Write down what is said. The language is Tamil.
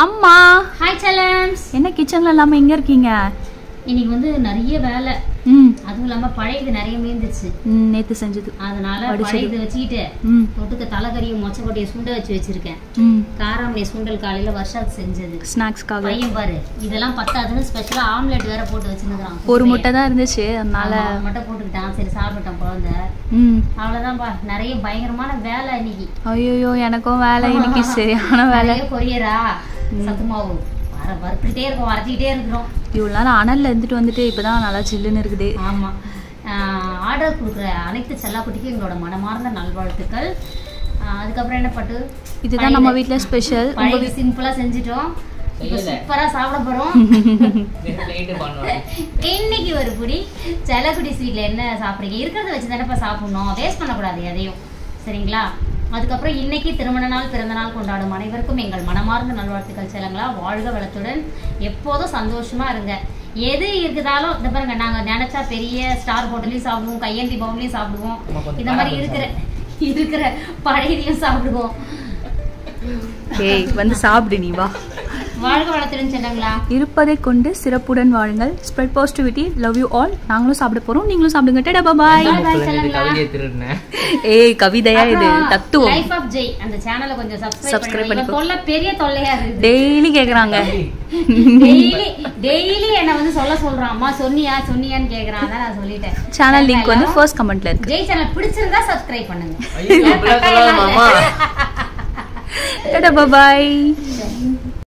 அம்மா ஹாய் செல்லம்ஸ் என்ன கிச்சன்ல இல்லாம எங்க இருக்கீங்க இன்னைக்கு வந்து நிறைய வேலை ம் அதுவும் இல்லாம பழையது நிறைய மீந்துச்சு ம், நேத்து செஞ்சது அதனால வடிச்சது. பழையது வச்சுக்கிட்டு ம் தொட்டுக்க தலைக்கறியும் மொச்சக்கொட்டையை சுண்ட வச்சு வச்சிருக்கேன் ம் காராமணி சுண்டல் காலையில வருஷாக்கு செஞ்சது ஸ்நாக்ஸ்க்காக பையன் பாரு இதெல்லாம் பத்தாதுன்னு ஸ்பெஷலா ஆம்லெட் வேற போட்டு வச்சிருக்கிறான் ஒரு முட்டை தான் இருந்துச்சு அதனால மட்டும் போட்டுக்கிட்டான் சரி சாப்பிட்டேன் குழந்தை ம் அவ்வளவுதான்ப்பா நிறைய பயங்கரமான வேலை இன்னைக்கு ஐயோ எனக்கும் வேலை இன்னைக்கு சரியான வேலை நிறைய கொரியரா சத்துமாவு வர வறுத்துக்கிட்டே இருக்கோம் வரைச்சிக்கிட்டே இருக்கிறோம் இவ்வளோ நேரம் அனல்ல இருந்துட்டு வந்துட்டு இப்பதான் நல்லா சில்லுன்னு இருக்குது ஆமா ஆர்டர் கொடுக்குற அனைத்து செல்லாக்குட்டிக்கும் எங்களோட மனமார்ந்த நல்வாழ்த்துக்கள் ஆஹ் அதுக்கப்புறம் என்ன பட்டு இதுதான் நம்ம வீட்ல ஸ்பெஷல் பழைய சிம்பிளா செஞ்சுட்டோம் இப்போ சூப்பரா சாப்பிட போறோம் இன்னைக்கு ஒரு புடி செல்லக்குடி ஸ்வீட்ல என்ன சாப்பிடுறீங்க இருக்கிறத வச்சு தானேப்பா சாப்பிடணும் வேஸ்ட் பண்ணக்கூடாது எதையும் சரிங்களா அதுக்கப்புறம் இன்னைக்கு திருமண நாள் பிறந்த நாள் கொண்டாடும் அனைவருக்கும் எங்கள் மனமார்ந்த நல்வாழ்த்துக்கள் செல்லங்களா வாழ்க வளத்துடன் எப்போதும் சந்தோஷமா இருங்க எது இருக்குதாலும் இந்த பாருங்க நாங்க நினைச்சா பெரிய ஸ்டார் ஹோட்டலையும் சாப்பிடுவோம் கையேந்தி பவுன்லையும் சாப்பிடுவோம் இந்த மாதிரி இருக்கிற இருக்கிற பழையதையும் சாப்பிடுவோம் ஏய் வந்து சாப்பிடு நீ வா வாழ்க வளத்துடன் செல்லங்களா இருப்பதை கொண்டு சிறப்புடன் வாழுங்கள் spread positivity love you all நாங்களும் சாப்பிட போறோம் நீங்களும் சாப்பிடுங்க டேடா பாய் Bye, செல்லங்களா. கவிதையை திருடினேன் ஏய் கவிதையா இது தத்துவம் லைஃப் ஆஃப் ஜெய் அந்த சேனலை கொஞ்சம் Subscribe சப்ஸ்கிரைப் பண்ணி பண்ணிக்கோ. தொல்லை பெரிய தொல்லையா இருக்குது டெய்லி கேக்குறாங்க டெய்லி டெய்லி என்ன வந்து சொல்ல சொல்றான் அம்மா சொன்னியா சொன்னியான்னு கேக்குறான் அதான் நான் சொல்லிட்டேன் சேனல் லிங்க் வந்து ஃபர்ஸ்ட் கமெண்ட்ல இருக்கு ஜெய் சேனல் பிடிச்சிருந்தா சப்ஸ்கிரைப் பண்ணுங்க ஐயோ, இப்படிலாம் சொல்லாத மாமா டேடா பாய்